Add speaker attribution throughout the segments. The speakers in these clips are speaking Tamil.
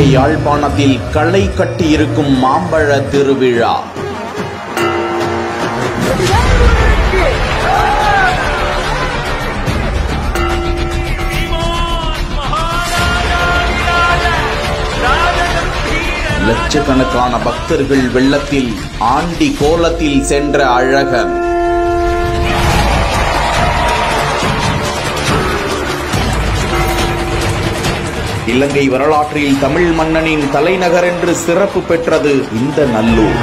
Speaker 1: யாழ்ப்பாணத்தில் களை கட்டியிருக்கும் மாம்பழ திருவிழா லட்சக்கணக்கான பக்தர்கள் வெள்ளத்தில் ஆண்டி கோலத்தில் சென்ற அழகன் இலங்கை வரலாற்றில் தமிழ் மன்னனின் தலைநகர் என்று சிறப்பு பெற்றது இந்த நல்லூர்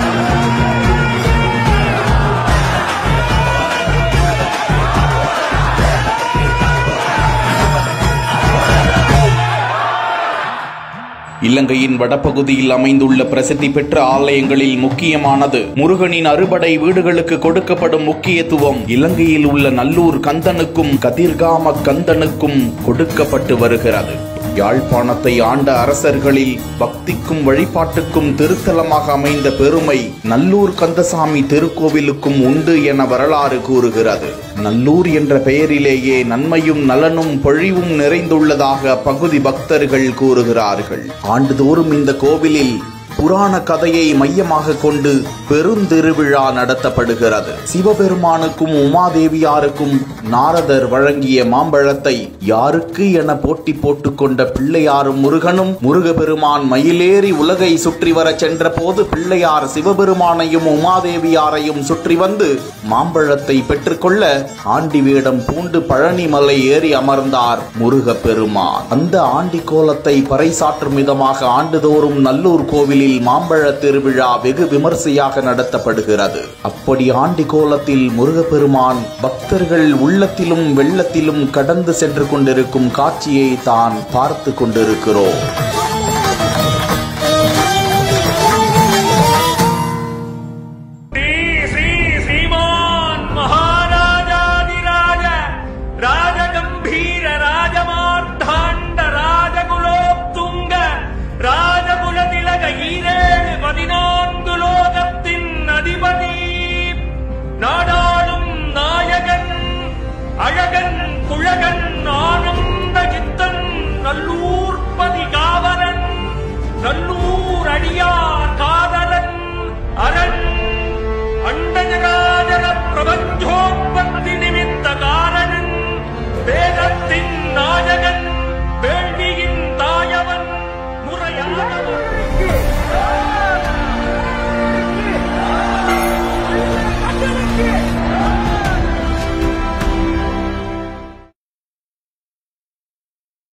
Speaker 1: இலங்கையின் வடபகுதியில் அமைந்துள்ள பிரசித்தி பெற்ற ஆலயங்களில் முக்கியமானது முருகனின் அறுபடை வீடுகளுக்கு கொடுக்கப்படும் முக்கியத்துவம் இலங்கையில் உள்ள நல்லூர் கந்தனுக்கும் கதிர்காம கந்தனுக்கும் கொடுக்கப்பட்டு வருகிறது யாழ்ப்பாணத்தை ஆண்ட அரசர்களில் பக்திக்கும் வழிபாட்டுக்கும் திருத்தலமாக அமைந்த பெருமை நல்லூர் கந்தசாமி திருக்கோவிலுக்கும் உண்டு என வரலாறு கூறுகிறது நல்லூர் என்ற பெயரிலேயே நன்மையும் நலனும் பொழிவும் நிறைந்துள்ளதாக பகுதி பக்தர்கள் கூறுகிறார்கள் ஆண்டுதோறும் இந்த கோவிலில் புராண கதையை மையமாக கொண்டு பெருந்திருவிழா நடத்தப்படுகிறது சிவபெருமானுக்கும் உமாதேவியாருக்கும் நாரதர் வழங்கிய மாம்பழத்தை யாருக்கு என போட்டி போட்டுக்கொண்ட பிள்ளையாரும் முருகனும் முருகபெருமான் மயிலேறி உலகை சுற்றி வரச் சென்றபோது பிள்ளையார் சிவபெருமானையும் உமாதேவியாரையும் சுற்றி வந்து மாம்பழத்தை பெற்றுக்கொள்ள ஆண்டி வேடம் பூண்டு பழனிமலை ஏறி அமர்ந்தார் முருகப்பெருமான் அந்த ஆண்டி கோலத்தை பறைசாற்றும் விதமாக ஆண்டுதோறும் நல்லூர் கோவிலில் மாம்பழ திருவிழா வெகு விமர்சையாக நடத்தப்படுகிறது அப்படி ஆண்டி கோலத்தில் முருகப்பெருமான் பக்தர்கள் உள்ளத்திலும் வெள்ளத்திலும் கடந்து சென்று கொண்டிருக்கும் காட்சியை தான் பார்த்து கொண்டிருக்கிறோம்